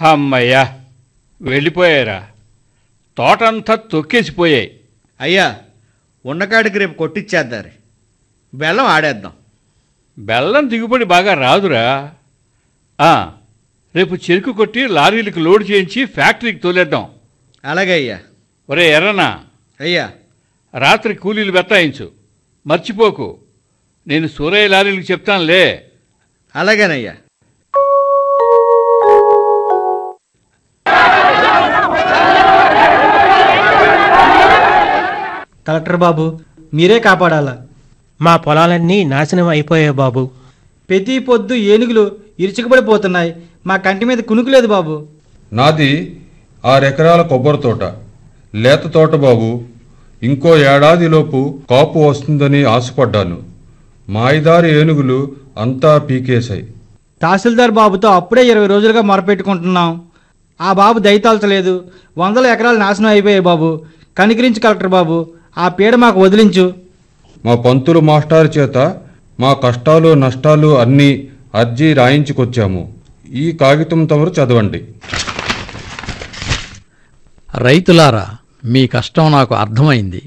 అమ్మయ్యా వెళ్ళిపోయారా తోటంతా తొక్కేసిపోయాయి అయ్యా ఉన్నకాడికి రేపు కొట్టిచ్చేద్దారు బెల్లం ఆడేద్దాం బెల్లం దిగుబడి బాగా రాదురా ఆ, రేపు చెరుకు కొట్టి లారీలకు లోడ్ చేయించి ఫ్యాక్టరీకి తోలేద్దాం అలాగే అయ్యా ఒరే ఎర్రనా అయ్యా రాత్రి కూలీలు బెత్తాయించు మర్చిపోకు నేను సూరయ్య లారీలకు చెప్తానులే అలాగేనయ్యా కలెక్టర్ బాబు మీరే కాపాడాలా మా పొలాలన్నీ నాశనం అయిపోయాయి బాబు ప్రతి పొద్దు ఏనుగులు ఇరుచుకుపడిపోతున్నాయి మా కంటి మీద కునుకులేదు బాబు నాది ఆరెకరాల కొబ్బరి తోట లేత తోట బాబు ఇంకో ఏడాదిలోపు కాపు వస్తుందని ఆశపడ్డాను మాయిదారి ఏనుగులు అంతా పీకేశాయి తహసీల్దార్ బాబుతో అప్పుడే ఇరవై రోజులుగా మొరపెట్టుకుంటున్నాం ఆ బాబు దయతాల్చలేదు వందల ఎకరాలు నాశనం అయిపోయాయి బాబు కనికరించి కలెక్టర్ బాబు ఆ పీడ మాకు వదిలించు మా పంతులు మాస్టారు చేత మా కష్టాలు నష్టాలు అన్నీ అర్జీ రాయించుకొచ్చాము ఈ కాగితం తమరు చదవండి రైతులారా మీ కష్టం నాకు అర్థమైంది